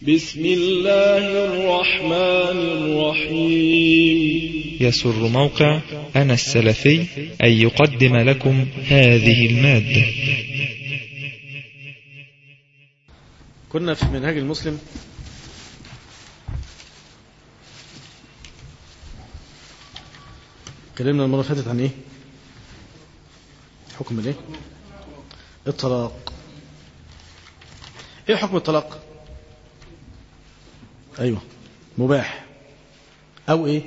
بسم الله الرحمن الرحيم يسر موقع أنا السلفي أن يقدم لكم هذه المادة كنا في منهاج المسلم اتكلمنا المرة اللي فاتت عن ايه حكم الايه الطلاق ايه حكم الطلاق ايوه مباح او ايه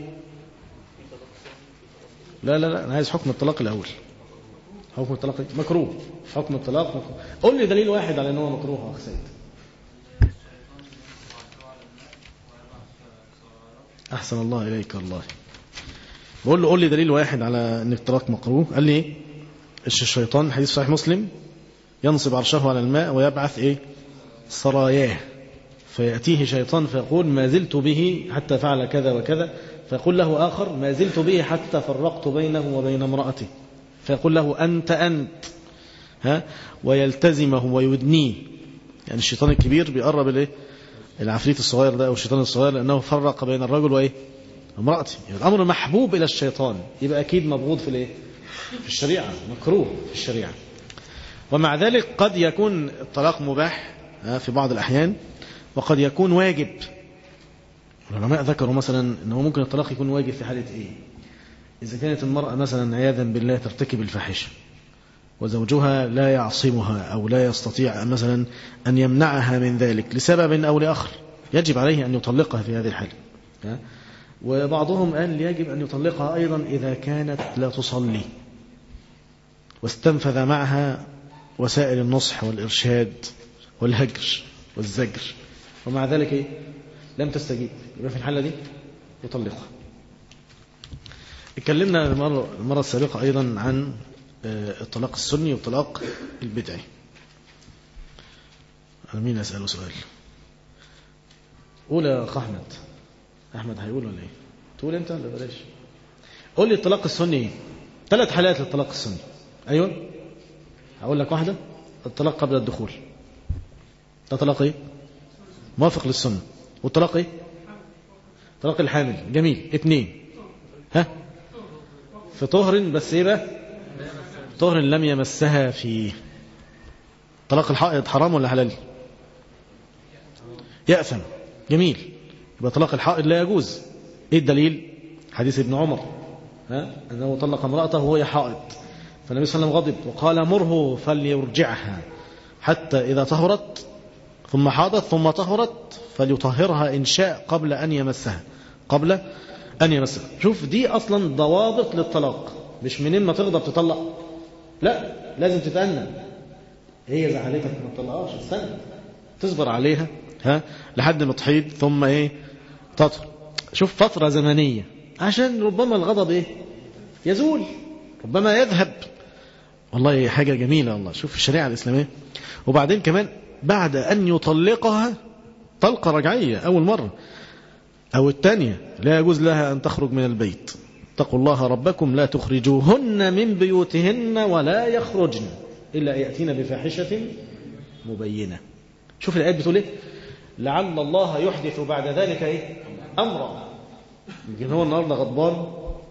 لا لا لا انا عايز حكم الطلاق الاول حكم الطلاق إيه؟ مكروه حكم الطلاق مكروه قول لي دليل واحد على ان هو مكروه يا اخ سيد احسن الله اليك الله بقول له قول لي دليل واحد على ان الطلاق مكروه قال لي ايه الشيطان حديث صحيح مسلم ينصب عرشه على الماء ويبعث ايه سراياه فيأتيه شيطان فيقول ما زلت به حتى فعل كذا وكذا فيقول له آخر ما زلت به حتى فرقت بينه وبين امرأته فيقول له أنت أنت ها ويلتزمه ويدنيه يعني الشيطان الكبير بيقرب الايه العفريت الصغير ده أو الشيطان الصغير لأنه فرق بين الرجل وإيه امرأته يعني الأمر محبوب إلى الشيطان يبقى أكيد مبغوض في الإيه في الشريعة مكروه في الشريعة ومع ذلك قد يكون الطلاق مباح في بعض الأحيان وقد يكون واجب العلماء ذكروا مثلا أنه ممكن الطلاق يكون واجب في حالة إيه إذا كانت المرأة مثلا عياذا بالله ترتكب الفاحشة وزوجها لا يعصمها أو لا يستطيع مثلا أن يمنعها من ذلك لسبب أو لآخر يجب عليه أن يطلقها في هذه الحالة وبعضهم قال يجب أن يطلقها أيضا إذا كانت لا تصلي واستنفذ معها وسائل النصح والإرشاد والهجر والزجر ومع ذلك إيه؟ لم تستجيب يبقى في الحالة دي يطلقها اتكلمنا المرة, المرة السابقة أيضا عن الطلاق السني والطلاق البدعي مين أسأله سؤال قول يا أخ أحمد أحمد هيقول ولا إيه تقول أنت ولا بلاش قول لي الطلاق السني إيه ثلاث حالات للطلاق السني أيوة هقول لك واحدة الطلاق قبل الدخول ده طلاق إيه موافق للسنة والطلاق إيه طلاق الحامل جميل اثنين ها في طهر بس إيه بقى طهر لم يمسها فيه طلاق الحائض حرام ولا حلال يأثم جميل يبقى طلاق الحائض لا يجوز ايه الدليل حديث ابن عمر ها انه طلق امراته وهي حائض فالنبي صلى الله عليه وسلم غضب وقال مره فليرجعها حتى اذا طهرت ثم حاضت ثم طهرت فليطهرها ان شاء قبل ان يمسها قبل ان يمسها شوف دي اصلا ضوابط للطلاق مش منين ما تغضب تطلق لا لازم تتأنى هي زعلتك ما تطلقهاش استنى تصبر عليها ها لحد ما تحيض ثم ايه تطهر شوف فترة زمنية عشان ربما الغضب ايه يزول ربما يذهب والله حاجة جميلة والله شوف الشريعة الإسلامية وبعدين كمان بعد أن يطلقها طلقة رجعية أول مرة أو الثانية لا يجوز لها أن تخرج من البيت اتقوا الله ربكم لا تخرجوهن من بيوتهن ولا يخرجن إلا يأتين بفاحشة مبينة شوف الآيات بتقول إيه لعل الله يحدث بعد ذلك إيه أمرا يمكن هو النهارده غضبان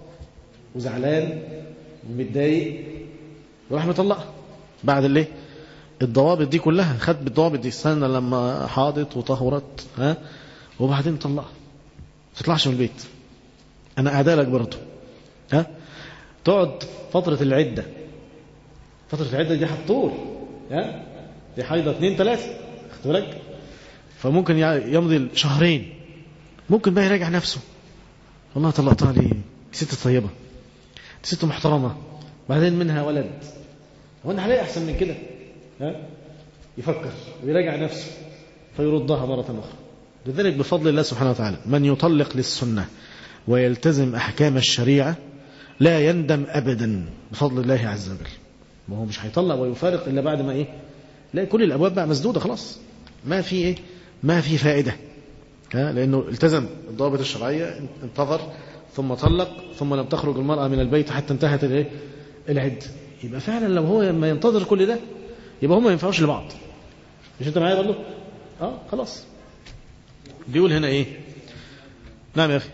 وزعلان ومتضايق وراح مطلقها بعد الايه الضوابط دي كلها خد بالضوابط دي استنى لما حاضت وطهرت ها وبعدين طلقها ما تطلعش من البيت انا قاعده لك برضه ها تقعد فتره العده فتره العده دي هتطول ها دي حيضه اثنين ثلاثه خدت بالك فممكن يمضي شهرين ممكن بقى يراجع نفسه والله طلقتها ليه ست طيبه ست محترمه بعدين منها ولد وانا هلاقي احسن من كده ها يفكر ويراجع نفسه فيردها مره اخرى لذلك بفضل الله سبحانه وتعالى من يطلق للسنه ويلتزم احكام الشريعه لا يندم ابدا بفضل الله عز وجل ما هو مش هيطلق ويفارق الا بعد ما ايه لا كل الابواب بقى مسدوده خلاص ما في ايه ما في فائده ها لانه التزم الضوابط الشرعيه انتظر ثم طلق ثم لم تخرج المراه من البيت حتى انتهت الايه العده يبقى فعلا لو هو ما ينتظر كل ده يبقى هم ما ينفعوش لبعض مش انت معايا برضه اه خلاص بيقول هنا ايه نعم يا اخي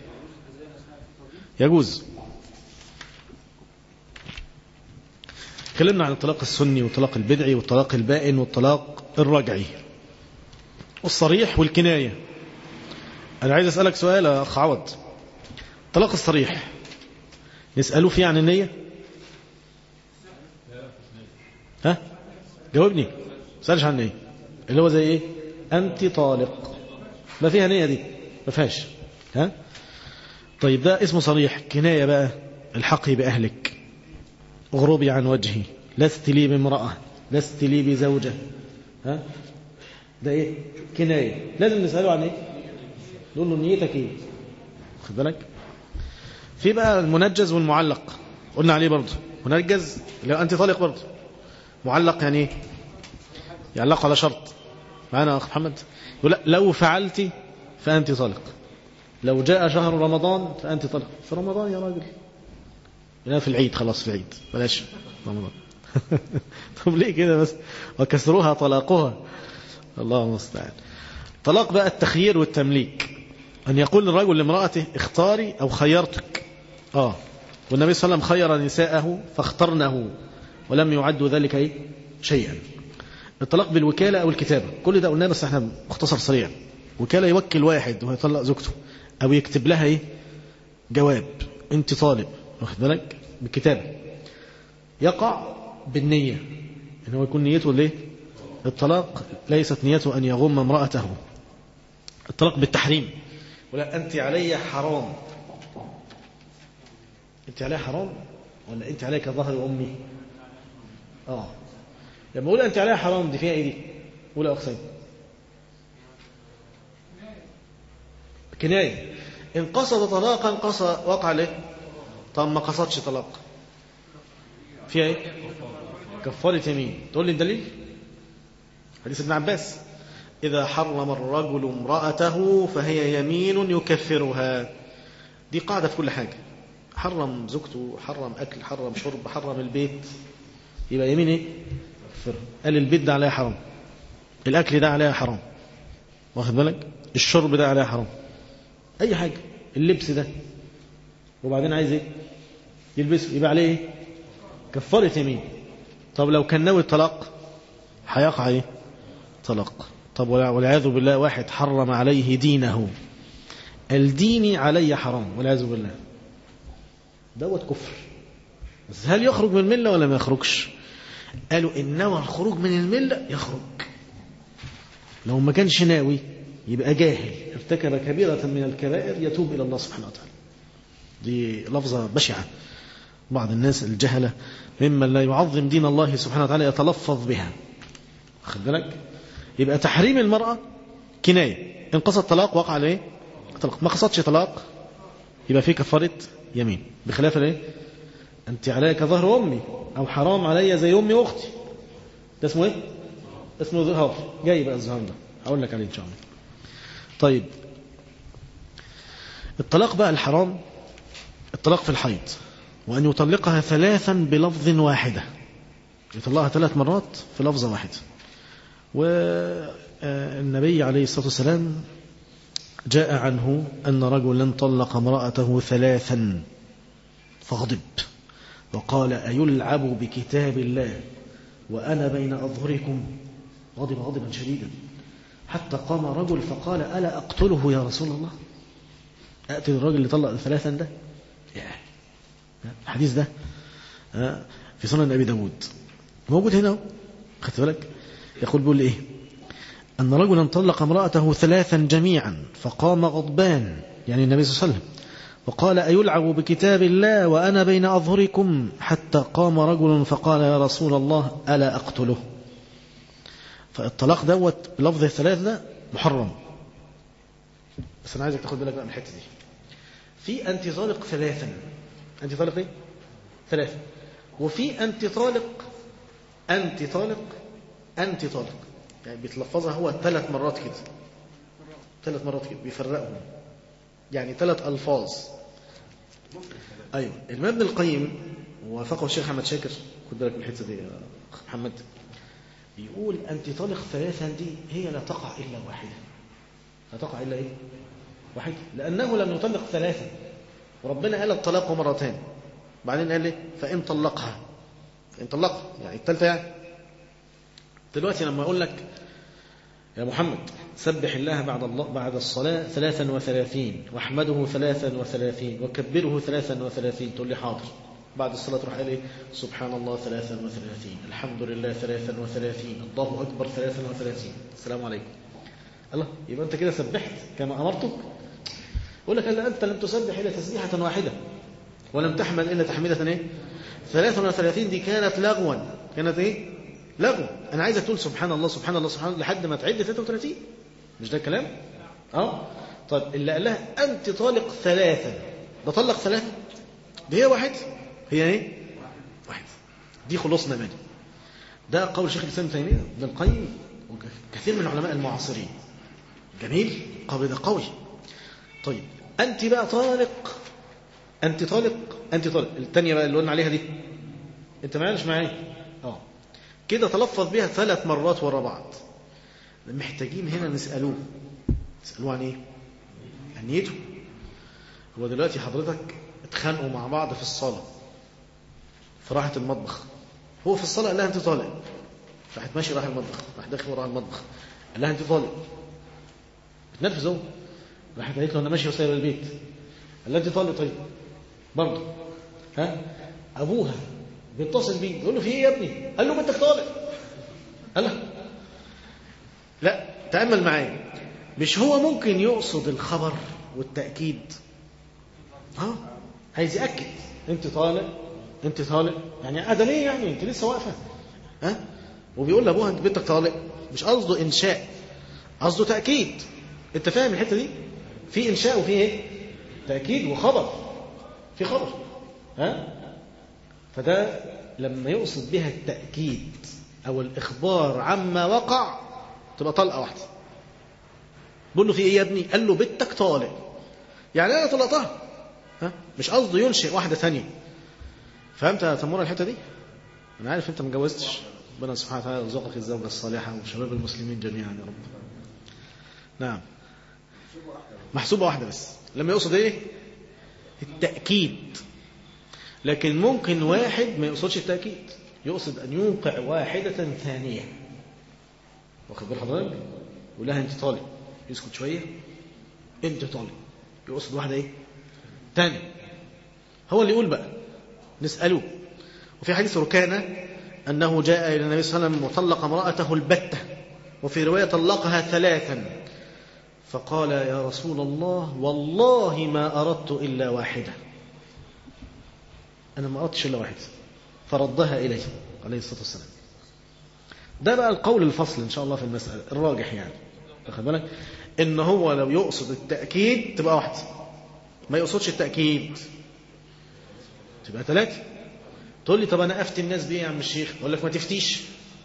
يجوز اتكلمنا عن الطلاق السني والطلاق البدعي والطلاق البائن والطلاق الرجعي والصريح والكناية أنا عايز أسألك سؤال يا أخ عوض الطلاق الصريح نسأله فيه عن النية ها جاوبني سألش عن النية اللي هو زي ايه أنت طالق ما فيها نية دي ما فيهاش ها طيب ده اسمه صريح كناية بقى الحقي بأهلك غروبي عن وجهي لست لي بامرأة لست لي بزوجة ها ده ايه كناية لازم نسأله عن ايه نقول له نيتك ايه خد بالك في بقى المنجز والمعلق قلنا عليه برضه منجز لو انت طالق برضه معلق يعني ايه يعلق على شرط معانا يا اخ محمد يقول لو فعلت فانت طالق لو جاء شهر رمضان فانت طالق في رمضان يا راجل لا في العيد خلاص في العيد بلاش رمضان طب ليه كده بس وكسروها طلاقها الله المستعان طلاق بقى التخيير والتمليك أن يقول الرجل لامرأته اختاري أو خيرتك آه والنبي صلى الله عليه وسلم خير نساءه فاخترنه ولم يعد ذلك ايه شيئا الطلاق بالوكالة أو الكتابة كل ده قلناه بس احنا مختصر سريع وكالة يوكل واحد ويطلق زوجته أو يكتب لها ايه جواب انت طالب واخد بالك بالكتابة يقع بالنية ان هو يكون نيته ليه الطلاق ليست نيته أن يغم امرأته الطلاق بالتحريم ولا أنت علي حرام أنت علي حرام ولا أنت عليك ظهر أمي آه لما أقول أنت عليها حرام دي فيها إيه دي قول يا أخسين كناية إن قصد طلاقا قصد وقع له طب ما قصدش طلاق فيها إيه كفارة يمين تقول لي الدليل حديث ابن عباس إذا حرم الرجل امرأته فهي يمين يكفرها دي قاعدة في كل حاجة حرم زوجته حرم أكل حرم شرب حرم البيت يبقى يمين إيه كفر قال البيت ده عليها حرام الأكل ده عليها حرام واخد بالك الشرب ده عليها حرام أي حاجة اللبس ده وبعدين عايز إيه يلبسه يبقى عليه إيه كفارة يمين طب لو كان ناوي الطلاق هيقع إيه طلاق طب والعياذ بالله واحد حرم عليه دينه الدين علي حرام والعياذ بالله دوت كفر بس هل يخرج من الملة ولا ما يخرجش قالوا إن نوى الخروج من الملة يخرج لو ما كانش ناوي يبقى جاهل ارتكب كبيرة من الكبائر يتوب إلى الله سبحانه وتعالى دي لفظة بشعة بعض الناس الجهلة ممن لا يعظم دين الله سبحانه وتعالى يتلفظ بها خد بالك يبقى تحريم المرأة كناية إن قصد طلاق وقع عليه طلاق ما قصدش طلاق يبقى في كفارة يمين بخلاف الايه أنت عليك ظهر أمي أو حرام علي زي أمي وأختي ده اسمه إيه اسمه ظهار جاي بقى الظهار ده هقول لك عليه إن شاء الله طيب الطلاق بقى الحرام الطلاق في الحيض وأن يطلقها ثلاثا بلفظ واحدة يطلقها ثلاث مرات في لفظة واحدة والنبي عليه الصلاة والسلام جاء عنه أن رجلا طلق امرأته ثلاثا فغضب وقال أيلعب بكتاب الله وأنا بين أظهركم غضب غضبا شديدا حتى قام رجل فقال ألا أقتله يا رسول الله أقتل الرجل اللي طلق ثلاثا ده الحديث ده في سنن أبي داود موجود هنا خدت بالك يقول بيقول إيه أن رجلا طلق امرأته ثلاثا جميعا فقام غضبان يعني النبي صلى الله عليه وسلم وقال أيلعب بكتاب الله وأنا بين أظهركم حتى قام رجل فقال يا رسول الله ألا أقتله فالطلاق دوت بلفظ الثلاث ده محرم بس أنا عايزك تاخد بالك بقى من الحتة دي في أنت طالق ثلاثا أنت طالق إيه؟ ثلاثة وفي أنت طالق أنت طالق أنت طالق يعني بيتلفظها هو ثلاث مرات كده ثلاث مرات كده بيفرقهم يعني ثلاث ألفاظ أيوة الإمام ابن القيم وافقه الشيخ محمد شاكر خد بالك من الحته دي يا أخ محمد يقول أنت طالق ثلاثا دي هي لا تقع إلا واحدة لا تقع إلا إيه واحد لأنه لم يطلق ثلاثة وربنا قال الطلاق مرتين بعدين قال إيه فإن طلقها فإن طلقها يعني الثالثة يعني دلوقتي لما أقول لك يا محمد سبح الله بعد الله بعد الصلاة ثلاثا وثلاثين واحمده ثلاثا وثلاثين وكبره ثلاثا وثلاثين تقول لي حاضر بعد الصلاة تروح قال إيه سبحان الله ثلاثا وثلاثين الحمد لله ثلاثا وثلاثين الله أكبر ثلاثا وثلاثين السلام عليكم الله يبقى أنت كده سبحت كما أمرتك يقول لك ألا أنت لم تسبح إلا تسبيحة واحدة ولم تحمل إلا تحميلة إيه ثلاثا وثلاثين دي كانت لغوا كانت إيه لغو أنا عايزك تقول سبحان الله سبحان الله سبحان الله لحد ما تعد 33 مش ده الكلام اه طيب اللي قال لها أنت طالق ثلاثا ده طلق ثلاثة دي هي واحد هي ايه واحد دي خلصنا منه ده قول شيخ الإسلام تيمية ابن القيم وكثير من العلماء المعاصرين جميل قول ده قوي طيب أنت بقى طالق أنت طالق أنت طالق الثانية بقى اللي قلنا عليها دي أنت معايا مش معايا اه كده تلفظ بها ثلاث مرات ورا بعض محتاجين هنا نسألوه نسألوه عن ايه عن نيته هو دلوقتي حضرتك اتخانقوا مع بعض في الصلاة فراحت المطبخ هو في الصلاة قال لها انت طالق راحت ماشي راح المطبخ راح داخل وراح المطبخ قال لها انت طالق بتنرفز هو راحت قالت له انا ماشي وسايب البيت قال لها انت طالق طيب برضه ها ابوها بيتصل بيه يقول له في ايه يا ابني قال له بنتك طالق قال له لا تأمل معايا مش هو ممكن يقصد الخبر والتأكيد اه عايز يأكد انت طالق انت طالق يعني قاعده ليه يعني انت لسه واقفه ها وبيقول لابوها انت بنتك طالق مش قصده انشاء قصده تأكيد انت فاهم الحته دي في انشاء وفي ايه تأكيد وخبر في خبر ها فده لما يقصد بها التأكيد أو الإخبار عما وقع تبقى طلقة واحدة بقول له في إيه يا ابني قال له بنتك طالق يعني أنا طلقتها ها مش قصده ينشئ واحدة ثانية فهمت يا تمر الحتة دي أنا عارف أنت ما اتجوزتش ربنا سبحانه وتعالى يرزقك الزوجة الصالحة وشباب المسلمين جميعا يا رب نعم محسوبة واحدة بس لما يقصد إيه التأكيد لكن ممكن واحد ما يقصدش التأكيد يقصد أن يوقع واحدة ثانية واخد بال حضرتك يقول لها أنت طالب يسكت شوية أنت طالب يقصد واحدة إيه تاني هو اللي يقول بقى نسأله وفي حديث ركانة أنه جاء إلى النبي صلى الله عليه وسلم وطلق امرأته البتة وفي رواية طلقها ثلاثا فقال يا رسول الله والله ما أردت إلا واحدة أنا ما أردتش إلا واحدة فردها إليه عليه الصلاة والسلام ده بقى القول الفصل إن شاء الله في المسألة الراجح يعني واخد بالك إن هو لو يقصد التأكيد تبقى واحدة ما يقصدش التأكيد تبقى ثلاثة تقول لي طب أنا أفتي الناس بإيه يا عم الشيخ أقول لك ما تفتيش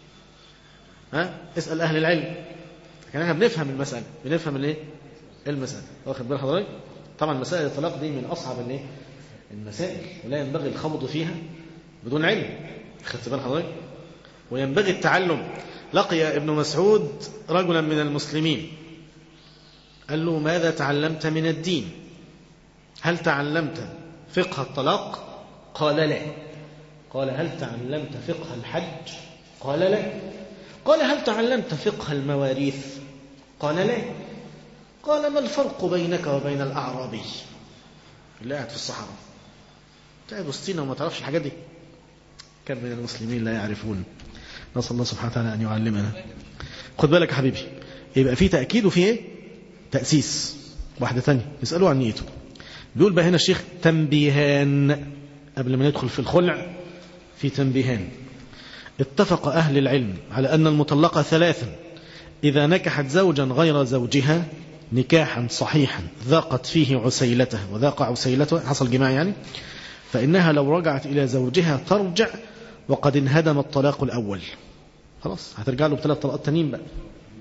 ها اسأل أهل العلم لكن احنا بنفهم المسألة بنفهم الايه المسألة واخد بال حضرتك طبعا مسائل الطلاق دي من أصعب الايه المسائل ولا ينبغي الخوض فيها بدون علم خدت بال حضرتك وينبغي التعلم لقي ابن مسعود رجلا من المسلمين قال له ماذا تعلمت من الدين هل تعلمت فقه الطلاق قال لا قال هل تعلمت فقه الحج قال لا قال هل تعلمت فقه المواريث قال لا قال ما الفرق بينك وبين الأعرابي اللي قاعد في الصحراء قاعد وسطينا وما تعرفش الحاجات دي كم من المسلمين لا يعرفون نسأل الله سبحانه وتعالى أن يعلمنا خد بالك يا حبيبي يبقى في تأكيد وفي ايه تأسيس واحدة ثانية يسألوا عن نيته بيقول بقى هنا الشيخ تنبيهان قبل ما ندخل في الخلع في تنبيهان اتفق أهل العلم على أن المطلقة ثلاثا إذا نكحت زوجا غير زوجها نكاحا صحيحا ذاقت فيه عسيلته وذاق عسيلته حصل جماع يعني فإنها لو رجعت إلى زوجها ترجع وقد انهدم الطلاق الأول خلاص هترجع له بثلاث طلقات تانيين بقى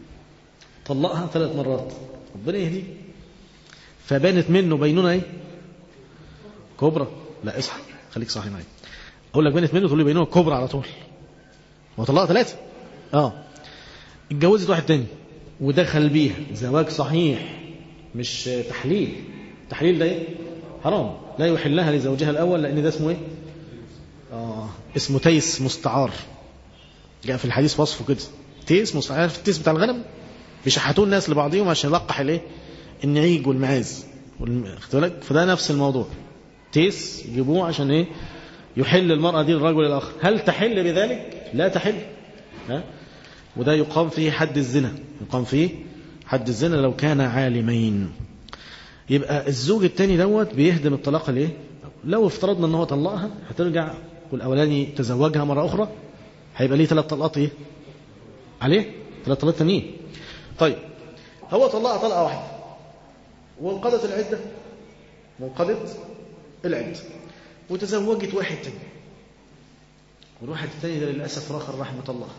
طلقها ثلاث مرات ربنا يهديه فبانت منه بينونة ايه كبرى لا اصحى خليك صاحي معايا اقول لك بانت منه تقول لي بينونة كبرى على طول هو طلقها ثلاثة اه اتجوزت واحد تاني ودخل بيها زواج صحيح مش تحليل تحليل ده ايه حرام لا يحلها لزوجها الأول لأن ده اسمه ايه آه اسمه تيس مستعار جاء في الحديث وصفه كده تيس مستعار عارف التيس بتاع الغنم بيشحتوه الناس لبعضهم عشان يلقح الايه النعيج والمعاز خدت بالك فده نفس الموضوع تيس يجيبوه عشان ايه يحل المرأة دي للرجل الآخر هل تحل بذلك لا تحل ها وده يقام فيه حد الزنا يقام فيه حد الزنا لو كان عالمين يبقى الزوج التاني دوت بيهدم الطلاق ليه لو افترضنا ان هو طلقها هترجع والاولاني تزوجها مرة اخرى هيبقى ليه ثلاث طلقات ايه عليه ثلاث طلقات تانيين طيب هو طلقها طلقة واحدة وانقضت العدة وانقضت العدة وتزوجت واحد تاني والواحد التاني ده للأسف راخر رحمة الله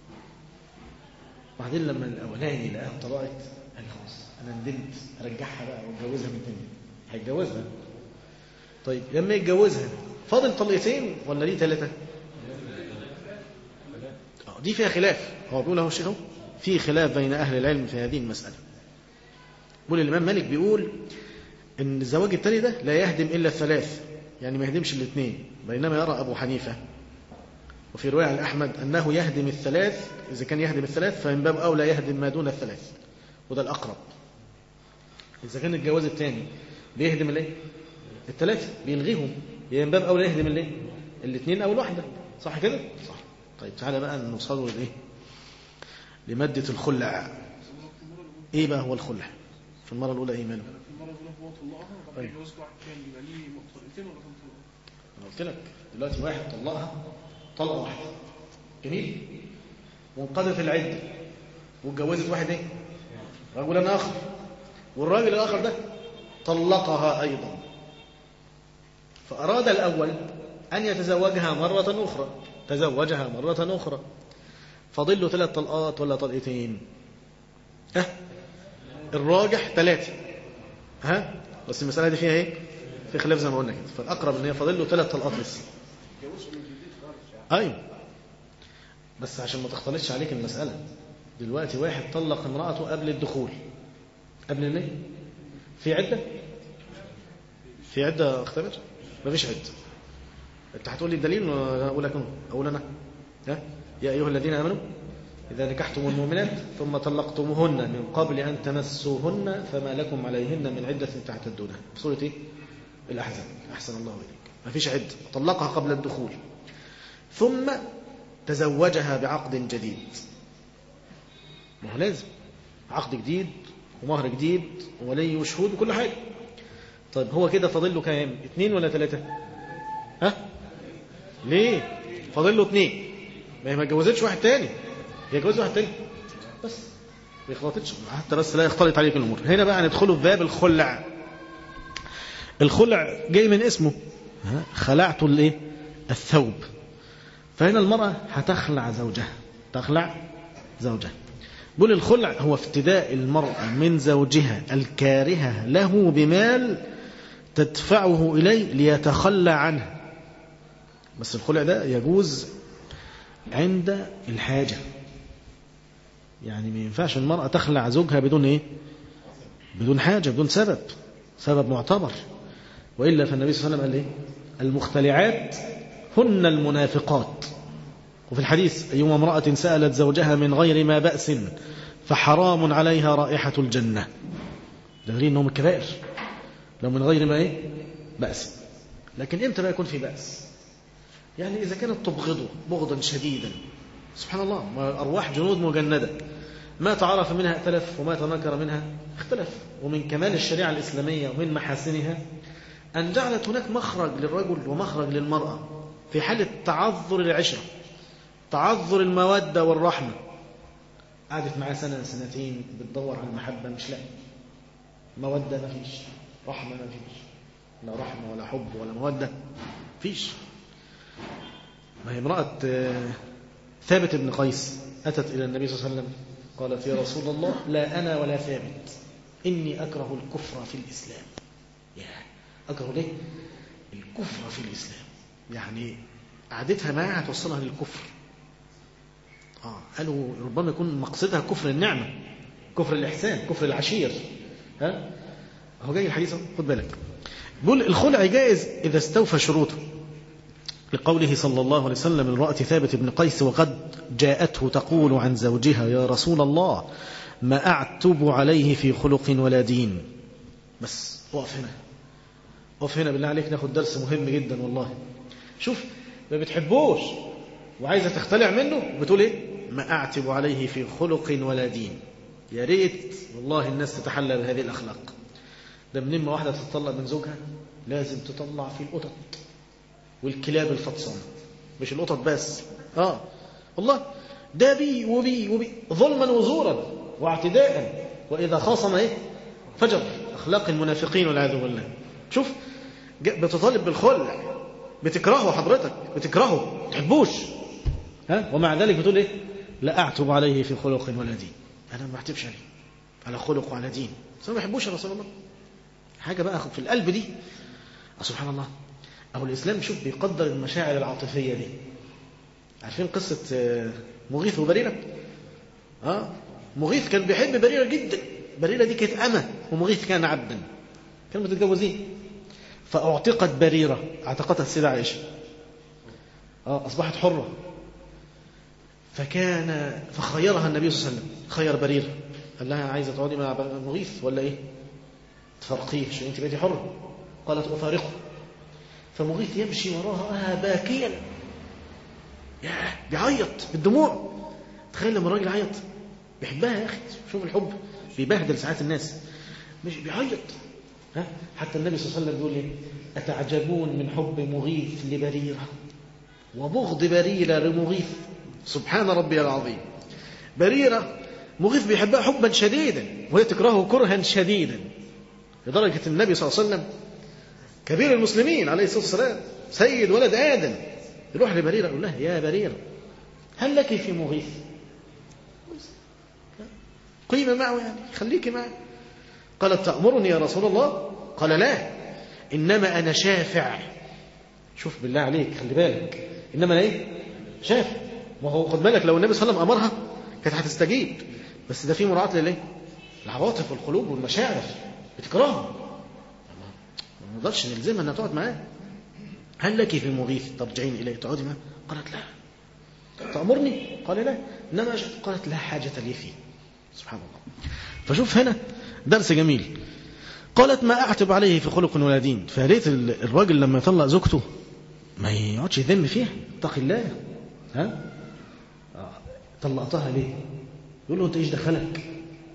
بعدين لما الأولاني لقاها طلقت قال خلاص أنا ندمت أرجعها بقى وأتجوزها من تاني هيتجوزها طيب لما يتجوزها فاضل طلقتين ولا ليه ثلاثة؟ دي فيها خلاف هو بيقول اهو الشيخ في خلاف بين أهل العلم في هذه المسألة بيقول الإمام مالك بيقول إن الزواج التاني ده لا يهدم إلا الثلاث يعني ما يهدمش الاثنين بينما يرى أبو حنيفة وفي رواية عن أحمد أنه يهدم الثلاث إذا كان يهدم الثلاث فمن باب أولى يهدم ما دون الثلاث وده الأقرب إذا كان الجواز الثاني بيهدم الايه الثلاثة بيلغيهم يبقى من باب أولى يهدم الايه الاثنين أو الواحدة صح كده صح طيب تعالى بقى نوصل للايه لمادة الخلع ايه بقى هو الخلع في المرة الأولى ايه ماله المرة الأولى هو طلقها وبعدين جوز واحد تاني يبقى ليه طلقتين ولا كام طلقة؟ أنا قلت لك دلوقتي واحد طلقها طلقة واحدة جميل وانقضت العدة واتجوزت واحد ايه رجلا آخر والراجل الآخر ده طلقها أيضا فأراد الأول أن يتزوجها مرة أخرى تزوجها مرة أخرى فاضل له ثلاث طلقات ولا طلقتين ها الراجح ثلاثة ها بس المسألة دي فيها ايه في خلاف زي ما قلنا كده فالأقرب ان هي فاضل له ثلاث طلقات لسه ايوه بس عشان ما تختلطش عليك المسألة دلوقتي واحد طلق امرأته قبل الدخول قبل الايه في عدة في عدة اختبر مفيش عدة انت هتقول لي الدليل ولا اقول لك أنا؟ اقول انا ها يا ايها الذين امنوا اذا نكحتم المؤمنات ثم طلقتموهن من قبل ان تمسوهن فما لكم عليهن من عده تعتدونها سوره ايه الاحزاب احسن الله اليك مفيش عده طلقها قبل الدخول ثم تزوجها بعقد جديد ما هو لازم عقد جديد ومهر جديد وولي وشهود وكل حاجه طيب هو كده فاضل له كام اثنين ولا ثلاثه ها ليه فاضل له اثنين ما هي ما اتجوزتش واحد تاني هي اتجوزت واحد تاني بس ما يخلطتش حتى بس لا يختلط عليك الامور هنا بقى ندخله في باب الخلع الخلع جاي من اسمه ها؟ خلعت الايه الثوب فهنا المرأة هتخلع زوجها تخلع زوجها بقول الخلع هو افتداء المرأة من زوجها الكارهة له بمال تدفعه إليه ليتخلى عنه بس الخلع ده يجوز عند الحاجة يعني ما ينفعش المرأة تخلع زوجها بدون إيه بدون حاجة بدون سبب سبب معتبر وإلا فالنبي صلى الله عليه وسلم قال إيه المختلعات هن المنافقات وفي الحديث أيما امرأة سألت زوجها من غير ما بأس فحرام عليها رائحة الجنة ده غير أنهم الكبائر لو من غير ما إيه بأس لكن إمتى ما يكون في بأس يعني إذا كانت تبغضه بغضا شديدا سبحان الله ما أرواح جنود مجندة ما تعرف منها ائتلف وما تنكر منها اختلف ومن كمال الشريعة الإسلامية ومن محاسنها أن جعلت هناك مخرج للرجل ومخرج للمرأة في حالة تعذر العشرة تعذر المودة والرحمة قعدت معاه سنة سنتين بتدور على المحبة مش لاقي مودة ما فيش رحمة ما فيش لا رحمة ولا حب ولا مودة فيش ما هي امرأة ثابت بن قيس أتت إلى النبي صلى الله عليه وسلم قالت يا رسول الله لا أنا ولا ثابت إني أكره الكفر في الإسلام يا أكره ليه الكفر في الإسلام يعني قعدتها معاه هتوصلها للكفر آه قالوا ربما يكون مقصدها كفر النعمة كفر الإحسان كفر العشير ها هو جاي الحديث أهو، خد بالك بيقول الخلع جائز إذا استوفى شروطه لقوله صلى الله عليه وسلم امرأة ثابت بن قيس وقد جاءته تقول عن زوجها يا رسول الله ما أعتب عليه في خلق ولا دين بس وقف هنا وقف هنا بالله عليك ناخد درس مهم جدا والله شوف ما بتحبوش وعايزة تختلع منه بتقول ايه ما أعتب عليه في خلق ولا دين يا ريت والله الناس تتحلى بهذه الأخلاق ده منين ما واحدة تتطلق من زوجها لازم تطلع في القطط والكلاب الفطسانة مش القطط بس اه والله ده بي وبي وبي ظلما وزورا واعتداء وإذا خاصم ايه فجر أخلاق المنافقين والعياذ بالله شوف ج- بتطالب بالخلع بتكرهه حضرتك بتكرهه ما تحبوش ها ومع ذلك بتقول ايه لا أعتب عليه في خلق ولا دين أنا ما بعتبش عليه على خلق وعلى دين بس أنا ما بحبوش يا رسول الله حاجة بقى في القلب دي آه سبحان الله أو الإسلام شوف بيقدر المشاعر العاطفية دي عارفين قصة آه، مغيث وبريرة آه مغيث كان بيحب بريرة جدا بريرة دي كانت أمة ومغيث كان عبدا كانوا متجوزين فأعتقت بريرة اعتقتها السيدة عائشة آه أصبحت حرة فكان فخيرها النبي صلى الله عليه وسلم خير بريرة قال لها عايزة تقعدي مع مغيث ولا إيه تفرقيه عشان أنت بقيتي حرة قالت أفارقه فمغيث يمشي وراها باكيا ياه بيعيط بالدموع تخيل لما الراجل عيط بيحبها يا أخي شوف الحب بيبهدل ساعات الناس مش بيعيط ها حتى النبي صلى الله عليه وسلم بيقول ايه أتعجبون من حب مغيث لبريرة وبغض بريرة لمغيث سبحان ربي العظيم بريرة مغيث بيحبها حبا شديدا وهي تكرهه كرها شديدا لدرجة النبي صلى الله عليه وسلم كبير المسلمين عليه الصلاة والسلام سيد ولد آدم يروح لبريرة يقول لها يا بريرة هل لك في مغيث قيمة معه يعني خليكي معه قالت تأمرني يا رسول الله قال لا إنما أنا شافع شوف بالله عليك خلي بالك إنما أنا إيه شافع ما هو خد بالك لو النبي صلى الله عليه وسلم أمرها كانت هتستجيب بس ده في مراعاة للإيه العواطف والقلوب والمشاعر بتكرهه ما نقدرش نلزمها انها تقعد معاه هل لك في مغيث ترجعين اليه تقعدي معاه قالت لا تأمرني قال لا إنما أجل. قالت لا حاجة لي فيه سبحان الله فشوف هنا درس جميل قالت ما أعتب عليه في خلق ولا دين فريت الراجل لما يطلق زوجته ما يقعدش يذم فيها اتق الله ها آه. طلقتها ليه يقول له انت ايش دخلك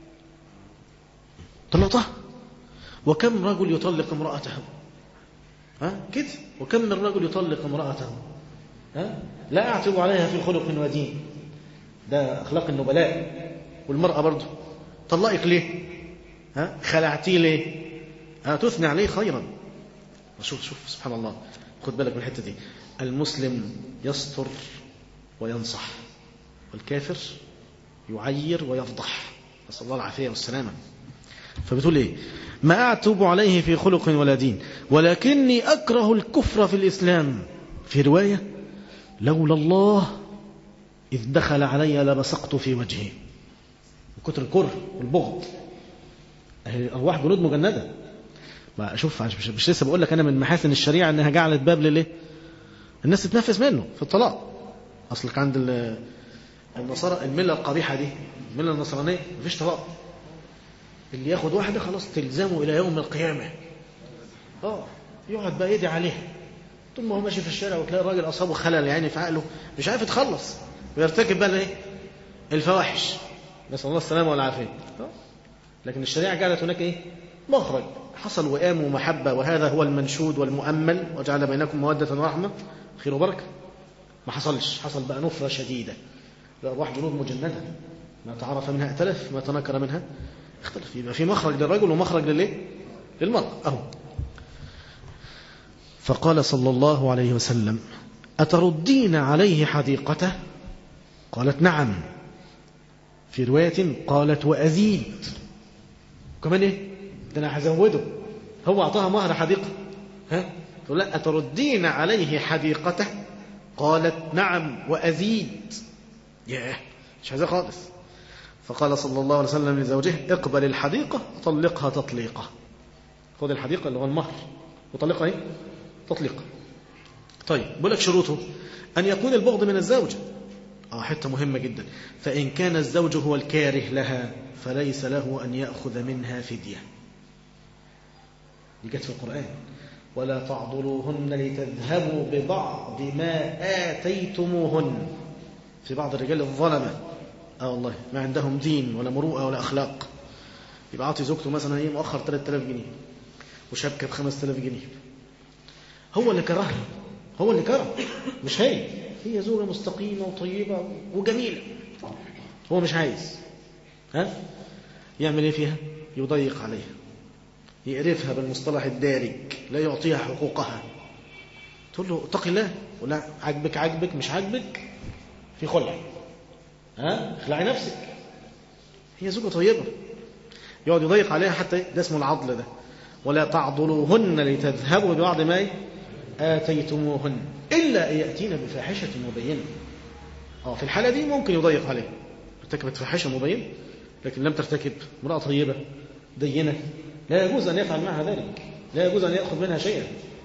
طلقتها وكم رجل يطلق امرأته ها كده وكم من رجل يطلق امرأته ها لا أعتب عليها في خلق ودين ده أخلاق النبلاء والمرأة برضه طلقك ليه ها خلعتيه ليه ها تثني عليه خيرا شوف شوف سبحان الله خد بالك من الحتة دي المسلم يستر وينصح والكافر يعير ويفضح نسأل الله العافية والسلامة فبتقول ايه ما أعتب عليه في خلق ولا دين ولكني أكره الكفر في الإسلام في رواية لولا الله إذ دخل علي لبصقت في وجهه من كتر الكره والبغض أرواح جنود مجندة ما أشوف مش, مش لسه بقول لك أنا من محاسن الشريعة أنها جعلت باب لليه الناس تتنفس منه في الطلاق أصلك عند النصارى الملة القبيحة دي الملة النصرانية مفيش طلاق اللي ياخد واحدة خلاص تلزمه إلى يوم القيامة اه يقعد بقى يدي عليها طول ما هو ماشي في الشارع وتلاقي الراجل أصابه خلل يعني في عقله مش عارف يتخلص ويرتكب بقى الايه الفواحش نسأل الله السلامة والعافية لكن الشريعة جعلت هناك ايه مخرج حصل وئام ومحبة وهذا هو المنشود والمؤمل وجعل بينكم مودة ورحمة خير وبركة ما حصلش حصل بقى نفرة شديدة لأرواح جنود مجندة ما تعرف منها ائتلف ما تنكر منها اختلف يبقى في مخرج للرجل ومخرج للايه للمرأة أهو فقال صلى الله عليه وسلم أتردين عليه حديقته قالت نعم في رواية قالت وأزيد كمان ايه ده انا هزوده هو اعطاها مهر حديقة ها تقول لا أتردين عليه حديقته قالت نعم وأزيد ياه مش عايزاه خالص فقال صلى الله عليه وسلم لزوجه اقبل الحديقة طلقها تطليقة خذ الحديقة اللي هو المهر وطلقها ايه تطليقة طيب بقول لك شروطه أن يكون البغض من الزوجة آه حتة مهمة جدا فإن كان الزوج هو الكاره لها فليس له أن يأخذ منها فدية دي جت في القرآن ولا تعضلوهن لتذهبوا ببعض ما آتيتموهن في بعض الرجال الظلمة اه والله ما عندهم دين ولا مروءة ولا أخلاق يبقى عاطي زوجته مثلا ايه مؤخر 3000 جنيه وشبكة ب 5000 جنيه هو اللي كرهها هو اللي كره مش هي هي زوجة مستقيمة وطيبة وجميلة هو مش عايز ها يعمل ايه فيها يضيق عليها يقرفها بالمصطلح الدارج لا يعطيها حقوقها تقول له اتق الله ولا عاجبك عاجبك مش عاجبك في خلع ها اخلعي نفسك هي زوجة طيبة يقعد يضيق عليها حتى ده اسمه العضل ده ولا تعضلوهن لتذهبوا ببعض ما آتيتموهن إلا أن يأتين بفاحشة مبينة اه في الحالة دي ممكن يضيق عليها ارتكبت فاحشة مبينة لكن لم ترتكب امرأة طيبة دينة لا يجوز أن يفعل معها ذلك لا يجوز أن يأخذ منها شيئا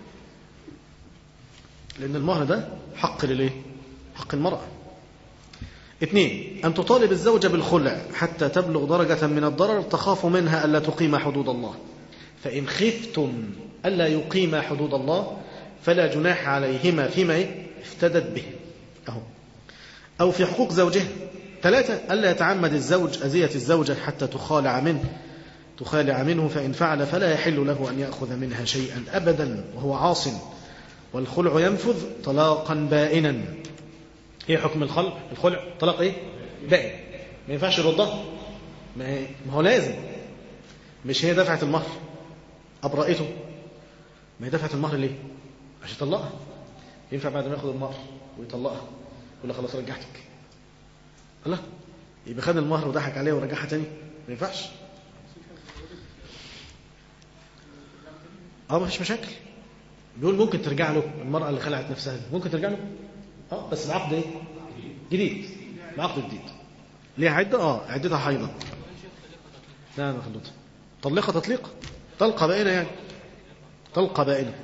لأن المهر ده حق لليه حق المرأة اثنين أن تطالب الزوجة بالخلع حتى تبلغ درجة من الضرر تخاف منها ألا تقيم حدود الله فإن خفتم ألا يقيم حدود الله فلا جناح عليهما فيما إيه؟ افتدت به أهو أو في حقوق زوجها ثلاثة ألا يتعمد الزوج أذية الزوجة حتى تخالع منه تخالع منه فإن فعل فلا يحل له أن يأخذ منها شيئا أبدا وهو عاص والخلع ينفذ طلاقا بائنا ايه حكم الخلع الخلع طلاق ايه بائن ما ينفعش يردها ما, هي... ما هو لازم مش هي دفعت المهر أبرأته ما هي دفعت المهر ليه عشان يطلقها ينفع بعد ما ياخد المهر ويطلقها يقول لها خلاص رجعتك الله يبقى خد المهر وضحك عليها ورجعها تاني ما ينفعش اه ما فيش مشاكل بيقول ممكن ترجع له المرأة اللي خلعت نفسها دي ممكن ترجع له اه بس بعقد ايه جديد بعقد جديد ليه عدة اه عدتها حيضة لا انا خلوتها طلقة تطليقة طلقة بائنة يعني طلقة بائنة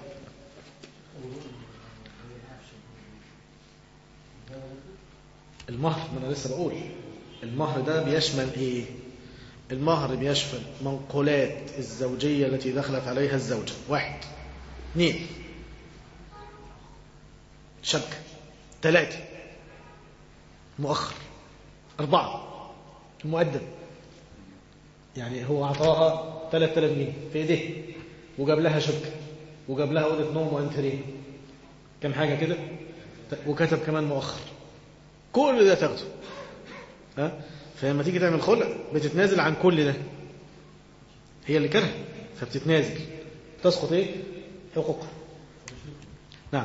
المهر ما انا لسه بقول المهر ده بيشمل ايه المهر بيشمل منقولات الزوجية التي دخلت عليها الزوجة واحد اثنين شبكة ثلاثة مؤخر أربعة المؤدب يعني هو أعطاها 3000 جنيه في إيديه وجاب لها شبكة وجاب لها أوضة نوم وأنتريه كم حاجة كده وكتب كمان مؤخر كل ده تاخده ها فلما تيجي تعمل خلع بتتنازل عن كل ده هي اللي كره فبتتنازل تسقط ايه حقوقها نعم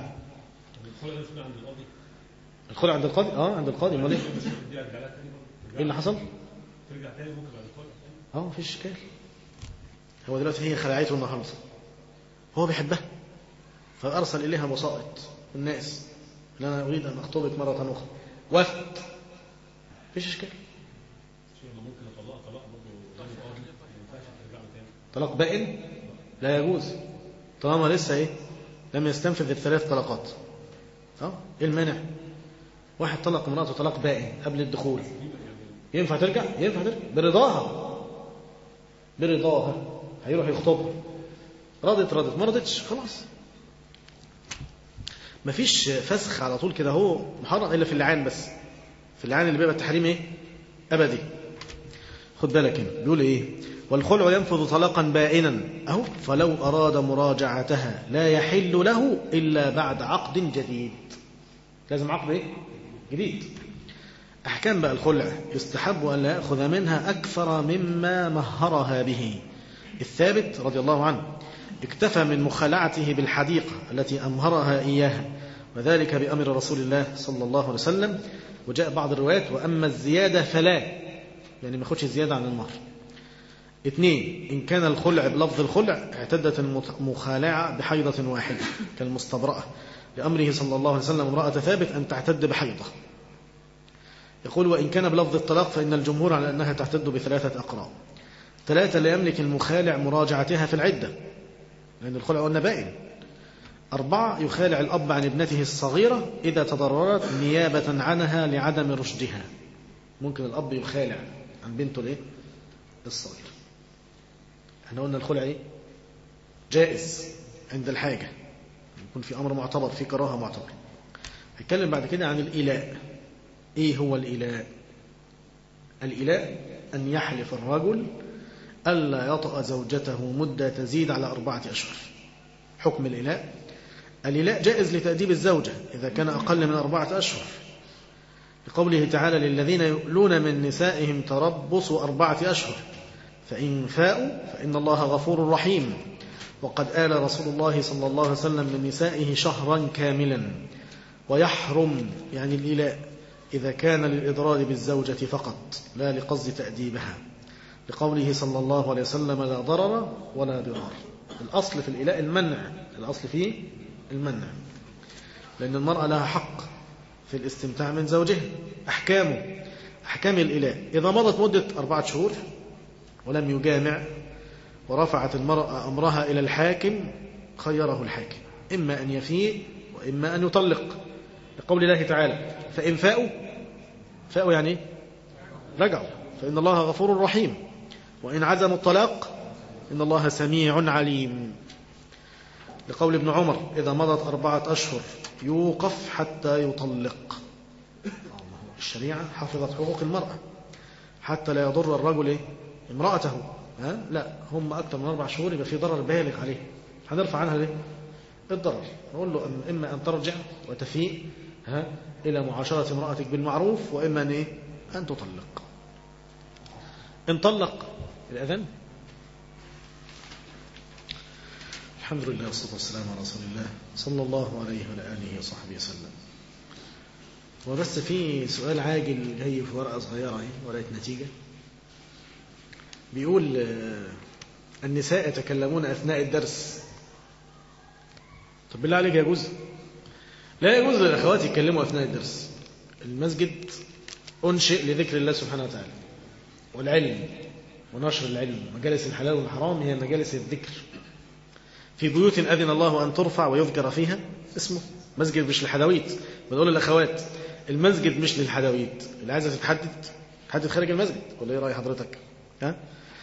الخلع عند القاضي اه عند القاضي امال ايه ايه اللي حصل ترجع تاني ممكن بعد الخلع اه مفيش اشكال هو دلوقتي هي خلعته النهارده هو بيحبها فارسل اليها وسائط الناس ان انا اريد ان اخطبك مره اخرى وافقت مفيش اشكال ممكن اطلقها طلاق برضه غير القاضي ما ينفعش ترجع له تاني طلاق بائن لا يجوز طالما لسه ايه لم يستنفذ الثلاث طلقات اه ايه المانع واحد طلق امراته طلاق بائن قبل الدخول ينفع ترجع ينفع ترجع برضاها برضاها هيروح يخطبها رضت رضت ما رضتش خلاص مفيش فسخ على طول كده هو محرم الا في اللعان بس في اللعان اللي بيبقى التحريم ايه ابدي خد بالك هنا بيقول ايه والخلع ينفذ طلاقا بائنا اهو فلو اراد مراجعتها لا يحل له الا بعد عقد جديد لازم عقد ايه جديد احكام بقى الخلع يستحب ان لا ياخذ منها اكثر مما مهرها به الثابت رضي الله عنه اكتفى من مخالعته بالحديقة التي أمهرها إياها وذلك بأمر رسول الله صلى الله عليه وسلم وجاء بعض الروايات وأما الزيادة فلا يعني ما ياخدش زيادة عن المهر اثنين إن كان الخلع بلفظ الخلع اعتدت المخالعة بحيضة واحدة كالمستبرأة لأمره صلى الله عليه وسلم امرأة ثابت أن تعتد بحيضة يقول وإن كان بلفظ الطلاق فإن الجمهور على أنها تعتد بثلاثة أقراء ثلاثة لا يملك المخالع مراجعتها في العدة لأن الخلع قلنا بائن أربعة يخالع الأب عن ابنته الصغيرة إذا تضررت نيابة عنها لعدم رشدها ممكن الأب يخالع عن بنته الإيه؟ الصغيرة احنا قلنا الخلع إيه؟ جائز عند الحاجة يكون في أمر معتبر في كراهة معتبر هتكلم بعد كده عن الإيلاء إيه هو الإيلاء الإيلاء أن يحلف الرجل ألا يطأ زوجته مدة تزيد على أربعة أشهر حكم الإيلاء الإيلاء جائز لتأديب الزوجة إذا كان أقل من أربعة أشهر لقوله تعالى للذين يؤلون من نسائهم تربص أربعة أشهر فإن فاءوا فإن الله غفور رحيم وقد آل رسول الله صلى الله عليه وسلم من نسائه شهرا كاملا ويحرم يعني الإيلاء إذا كان للإضرار بالزوجة فقط لا لقصد تأديبها لقوله صلى الله عليه وسلم لا ضرر ولا ضرار الأصل في الإلاء المنع الأصل فيه المنع لأن المرأة لها حق في الاستمتاع من زوجها أحكامه أحكام الإلاء إذا مضت مدة أربعة شهور ولم يجامع ورفعت المرأة أمرها إلى الحاكم خيره الحاكم إما أن يفيء وإما أن يطلق لقول الله تعالى فإن فاءوا فاءوا يعني رجعوا فإن الله غفور رحيم وإن عزموا الطلاق إن الله سميع عليم لقول ابن عمر إذا مضت أربعة أشهر يوقف حتى يطلق الشريعة حفظت حقوق المرأة حتى لا يضر الرجل امرأته ها؟ لا هم أكثر من أربع شهور يبقى في ضرر بالغ عليه هنرفع عنها ليه الضرر نقول له أن إما أن ترجع وتفيء ها إلى معاشرة امرأتك بالمعروف وإما أن, إيه؟ أن تطلق إن طلق الأذان الحمد لله والصلاة والسلام على رسول الله صلى الله عليه وعلى آله وصحبه وسلم وبس في سؤال عاجل جاي في ورقة صغيرة اهي ورقة نتيجة بيقول آه، النساء يتكلمون أثناء الدرس طب بالله عليك يجوز لا يجوز للأخوات يتكلموا أثناء الدرس المسجد أنشئ لذكر الله سبحانه وتعالى والعلم ونشر العلم مجالس الحلال والحرام هي مجالس الذكر في بيوت أذن الله أن ترفع ويذكر فيها اسمه مسجد مش للحدويت بنقول للأخوات المسجد مش للحدويت اللي عايزة تتحدد تحدد خارج المسجد ولا ايه رأي حضرتك ها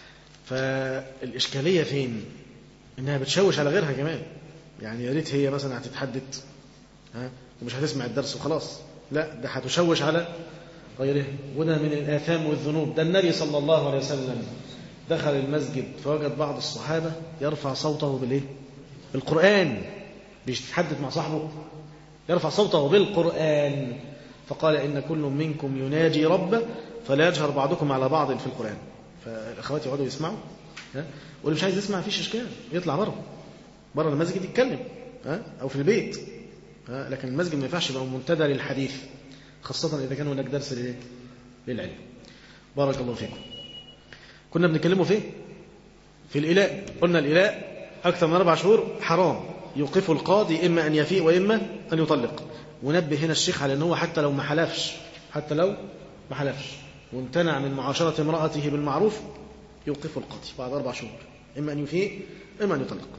فالإشكالية فين إنها بتشوش على غيرها كمان يعني يا ريت هي مثلا هتتحدد ها ومش هتسمع الدرس وخلاص لا ده هتشوش على غيرها وده من الآثام والذنوب ده النبي صلى الله عليه وسلم دخل المسجد فوجد بعض الصحابة يرفع صوته بالإيه؟ بالقرآن بيتحدث مع صاحبه يرفع صوته بالقرآن فقال إن كل منكم يناجي ربه فلا يجهر بعضكم على بعض في القرآن فالأخوات يقعدوا يسمعوا ها واللي مش عايز يسمع مفيش إشكال يطلع بره بره المسجد يتكلم ها أو في البيت ها لكن المسجد ما ينفعش يبقى منتدى للحديث خاصة إذا كان هناك درس للإيه؟ للعلم بارك الله فيكم كنا بنتكلموا فين في الإلاء قلنا الإلاء أكثر من أربع شهور حرام يوقف القاضي إما أن يفيء وإما أن يطلق ونبه هنا الشيخ على أنه حتى لو ما حلفش حتى لو ما حلفش وامتنع من معاشرة امرأته بالمعروف يوقف القاضي بعد أربع شهور إما أن يفيء إما أن يطلق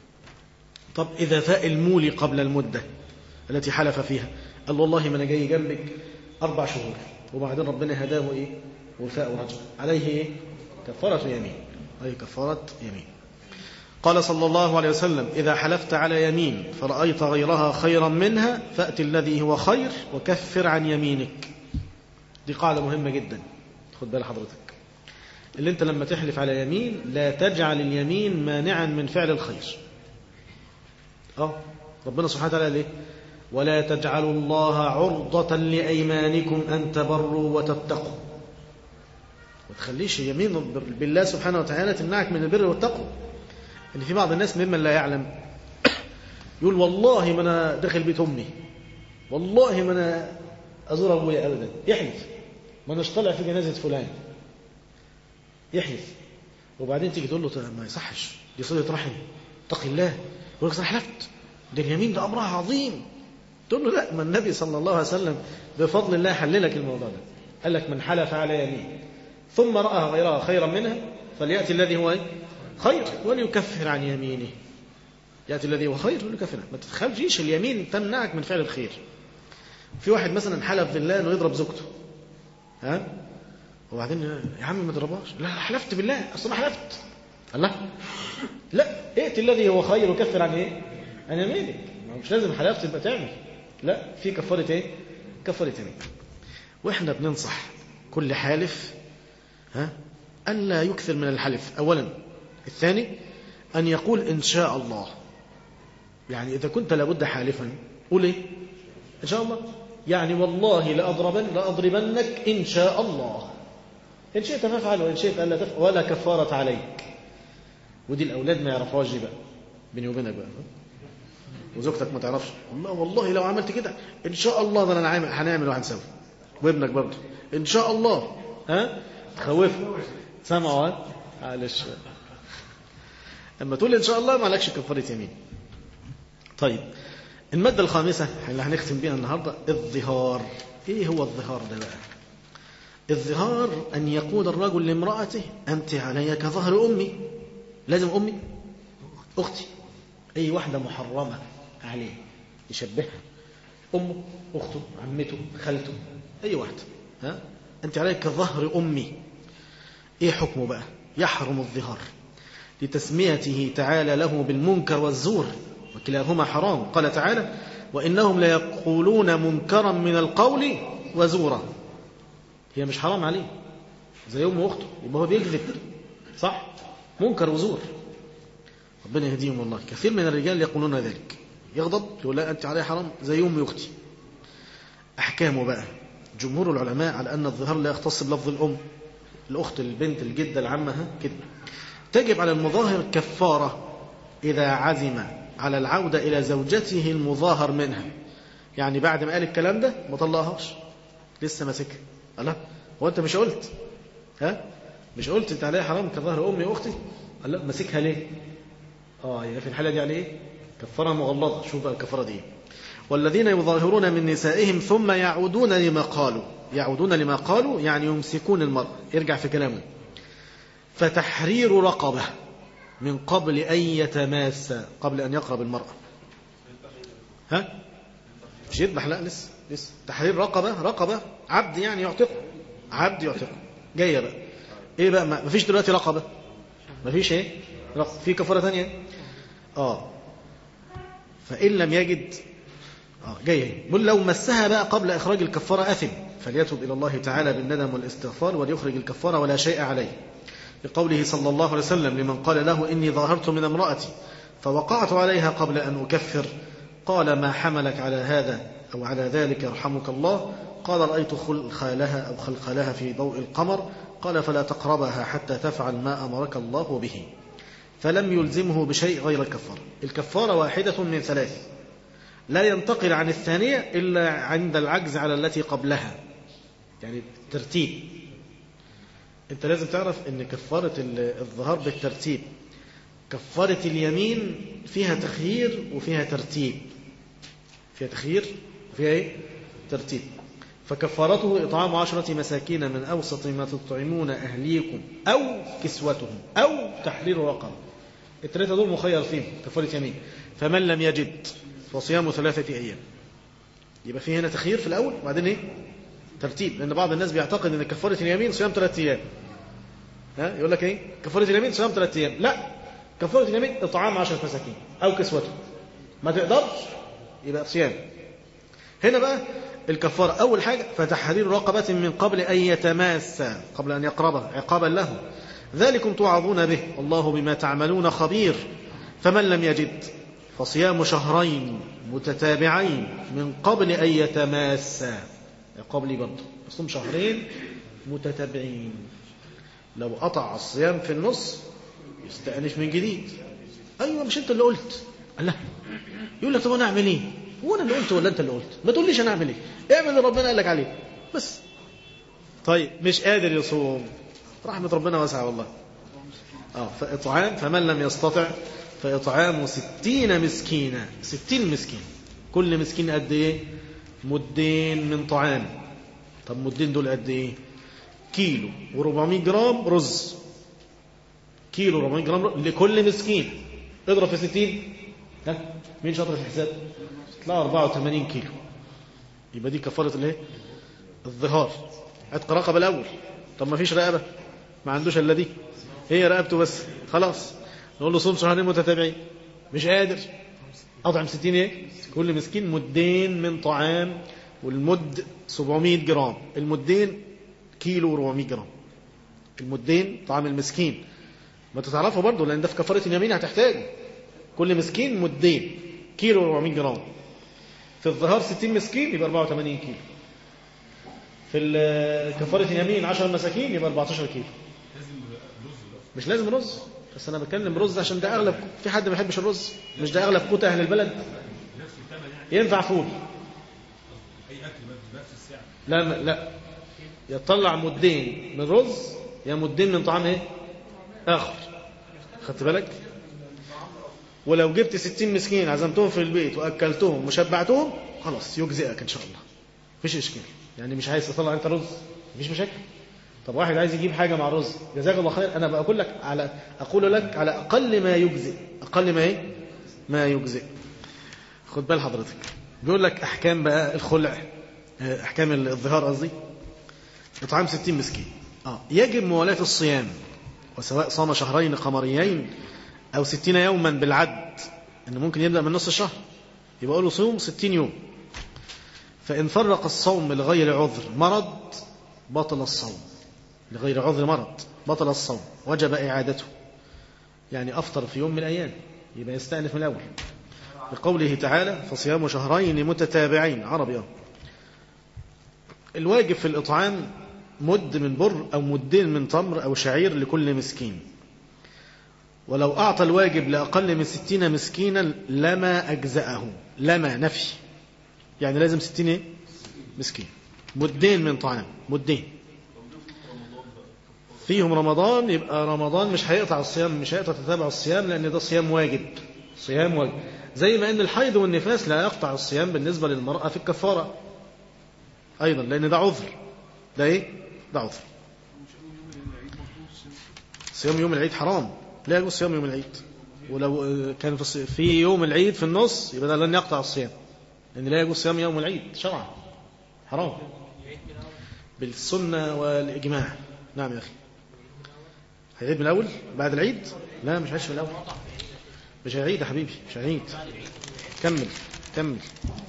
طب إذا فاء المولي قبل المدة التي حلف فيها قال والله ما أنا جاي جنبك أربع شهور وبعدين ربنا هداه إيه وفاء رجل عليه إيه كفارة يمين أي كفارة يمين قال صلى الله عليه وسلم إذا حلفت على يمين فرأيت غيرها خيرا منها فأت الذي هو خير وكفر عن يمينك دي قاعدة مهمة جدا خد بال حضرتك اللي انت لما تحلف على يمين لا تجعل اليمين مانعا من فعل الخير اه ربنا سبحانه وتعالى ليه ولا تجعلوا الله عرضة لأيمانكم أن تبروا وتتقوا ما تخليش يمين بالله سبحانه وتعالى تمنعك من البر والتقوى ان في بعض الناس ممن لا يعلم يقول والله ما انا داخل بيت امي والله ما انا ازور ابويا ابدا يحلف ما اناش طالع في جنازه فلان يحلف وبعدين تيجي تقول له ما يصحش دي صله رحم اتق الله يقول لك انا حلفت ده اليمين ده امرها عظيم تقول له لا ما النبي صلى الله عليه وسلم بفضل الله حل لك الموضوع ده قال لك من حلف على يمين ثم رأى غيرها خيرا منها فليأتي الذي هو إيه؟ خير وليكفر عن يمينه يأتي الذي هو خير وليكفر عنه. ما تتخلجيش اليمين تمنعك من فعل الخير في واحد مثلا حلف بالله انه يضرب زوجته ها وبعدين يا عم ما تضربهاش لا حلفت بالله اصل ما حلفت الله لا ائت الذي هو خير وكفر عن ايه عن يمينك ما هو مش لازم حلفت تبقى تعمل لا في كفاره ايه كفاره يمين واحنا بننصح كل حالف ها الا يكثر من الحلف اولا الثاني ان يقول ان شاء الله يعني اذا كنت لابد حالفا قول ايه ان شاء الله يعني والله لأضربن لأضربنك إن شاء الله إن شئت فافعل وإن شئت ألا تفعل ولا كفارة عليك ودي الأولاد ما يعرفوهاش دي بقى بيني وبينك بقى وزوجتك ما تعرفش والله والله لو عملت كده إن شاء الله ده أنا عامل هنعمل وهنسوي وابنك برضه إن شاء الله ها تخوفه سامعوا ها معلش اما تقول إن شاء الله ما عليكش كفارة يمين طيب المادة الخامسة اللي هنختم بيها النهاردة الظهار ايه هو الظهار ده بقى الظهار أن يقول الرجل لامرأته أنت علي كظهر أمي لازم أمي أختي أي واحدة محرمة عليه يشبهها أمه أخته عمته خالته أي واحدة ها؟ أنت علي كظهر أمي إيه حكمه بقى يحرم الظهار لتسميته تعالى له بالمنكر والزور وكلاهما حرام قال تعالى وإنهم ليقولون منكرا من القول وزورا هي مش حرام عليه زي أمه وأخته يبقى هو بيكذب صح منكر وزور ربنا يهديهم والله كثير من الرجال يقولون ذلك يغضب يقول لا أنت عليه حرام زي أمي وأختي أحكامه بقى جمهور العلماء على أن الظهار لا يختص بلفظ الأم الأخت البنت الجدة العمة كده تجب على المظاهر كفارة إذا عزم على العودة إلى زوجته المظاهر منها يعني بعد ما قال الكلام ده ما طلقهاش لسه ماسكها الله هو أنت مش قلت ها مش قلت أنت عليها حرام كظهر أمي وأختي قال لا ماسكها ليه آه يبقى في الحالة دي عليه إيه كفارة مغلظة شوف بقى الكفارة دي والذين يظاهرون من نسائهم ثم يعودون لما قالوا يعودون لما قالوا يعني يمسكون المرأة يرجع في كلامه فتحرير رقبة من قبل أن يتماس قبل أن يقرب المرأة ها مش يذبح لا لسه لسه تحرير رقبة رقبة عبد يعني يعتقه عبد يعتقه جاية بقى ايه بقى ما فيش دلوقتي رقبة ما فيش ايه رقبة. في كفارة ثانية اه فإن لم يجد اه جاية بل لو مسها بقى قبل إخراج الكفارة أثم فليتوب إلى الله تعالى بالندم والاستغفار وليخرج الكفارة ولا شيء عليه لقوله صلى الله عليه وسلم لمن قال له إني ظاهرت من امرأتي فوقعت عليها قبل أن أكفر قال ما حملك على هذا أو على ذلك يرحمك الله قال رأيت خلخالها أو خلخالها في ضوء القمر قال فلا تقربها حتى تفعل ما أمرك الله به فلم يلزمه بشيء غير الكفارة الكفارة واحدة من ثلاث لا ينتقل عن الثانية إلا عند العجز على التي قبلها يعني ترتيب انت لازم تعرف ان كفارة الظهار بالترتيب كفارة اليمين فيها تخيير وفيها ترتيب فيها تخيير وفيها ايه ترتيب فكفارته إطعام عشرة مساكين من أوسط ما تطعمون أهليكم أو كسوتهم أو تحرير رقم الثلاثة دول مخير فيهم كفارة يمين فمن لم يجد فصيام ثلاثة أيام يبقى في هنا تخيير في الأول وبعدين إيه ترتيب لأن بعض الناس بيعتقد أن كفارة اليمين صيام ثلاثة أيام ها يقول لك إيه كفارة اليمين صيام ثلاثة أيام لا كفارة اليمين إطعام عشرة مساكين أو كسوتهم ما تقدرش يبقى صيام هنا بقى الكفارة أول حاجة فتحرير رقبة من قبل أن يتماس قبل أن يقربها عقابا له ذلكم توعظون به والله بما تعملون خبير فمن لم يجد فصيام شهرين متتابعين من قبل أن يتماس عقاب لي برضه يصوم شهرين متتابعين لو قطع الصيام في النص يستأنف من جديد أيوة مش أنت اللي قلت لا يقول لك طب أنا أعمل إيه هو أنا اللي قلت ولا أنت اللي قلت ما تقوليش أنا أعمل إيه اعمل اللي ربنا قال لك عليه بس طيب مش قادر يصوم رحمة ربنا واسعة والله آه فإطعام فمن لم يستطع فإطعام ستين مسكينا ستين مسكين كل مسكين قد إيه مدين من طعام طب مدين دول قد ايه كيلو و400 جرام رز كيلو 400 جرام رز لكل مسكين اضرب في 60 ها مين شاطر في الحساب يطلع 84 كيلو يبقى دي كفاره الايه الظهار عتق رقبه الاول طب ما فيش رقبه ما عندوش الا دي هي رقبته بس خلاص نقول له صوم شهرين متتابعين مش قادر اطعم 60 ايه كل مسكين مدين من طعام والمد 700 جرام المدين كيلو 400 جرام المدين طعام المسكين ما تتعرفوا برضه لان ده في كفاره اليمين هتحتاج كل مسكين مدين كيلو 400 جرام في الظهار 60 مسكين يبقى 84 كيلو في ال- كفاره اليمين 10 مساكين يبقى 14 كيلو مش لازم رز بس انا بتكلم رز عشان ده اغلب في حد ما يحبش الرز مش ده اغلب قوت اهل البلد ينفع فول لا لا- لا يطلع مدين من رز يا مدين من طعام ايه اخر خدت بالك ولو جبت 60 مسكين عزمتهم في البيت واكلتهم وشبعتهم خلاص يجزئك ان شاء الله مفيش اشكال يعني مش عايز تطلع انت رز مفيش مشاكل طب واحد عايز يجيب حاجه مع الرز جزاك الله خير انا بقول لك على اقول لك على اقل ما يجزئ اقل ما ايه ما يجزئ خد بال حضرتك بيقول لك احكام بقى الخلع آه، احكام الظهار قصدي اطعام 60 مسكين اه يجب موالاه الصيام وسواء صام شهرين قمريين او 60 يوما بالعد انه ممكن يبدا من نص الشهر يبقى له صوم 60 يوم فان فرق الصوم لغير عذر مرض بطل الصوم لغير عذر مرض بطل الصوم وجب اعادته يعني افطر في يوم من الايام يبقى يستأنف من الاول لقوله تعالى فصيام شهرين متتابعين عربي اه الواجب في الإطعام مد من بر أو مدين من تمر أو شعير لكل مسكين ولو أعطى الواجب لأقل من ستين مسكينا لما أجزأه لما نفي يعني لازم ستين إيه؟ مسكين مدين من طعام مدين فيهم رمضان يبقى رمضان مش هيقطع الصيام مش هيقطع تتابع الصيام لأن ده صيام واجب صيام واجب زي ما أن الحيض والنفاس لا يقطع الصيام بالنسبة للمرأة في الكفارة أيضا لأن ده عذر ده إيه؟ ده عذر صيام يوم العيد حرام لا يجوز صيام يوم العيد ولو آه، كان في الصي- في يوم العيد في النص يبقى ده لن يقطع الصيام لأن لا يجوز صيام يوم العيد شرعا حرام بالسنة والإجماع نعم يا أخي هيعيد من الأول بعد العيد لا مش هيعيش من الأول مش هيعيد يا حبيبي مش هيعيد كمل كمل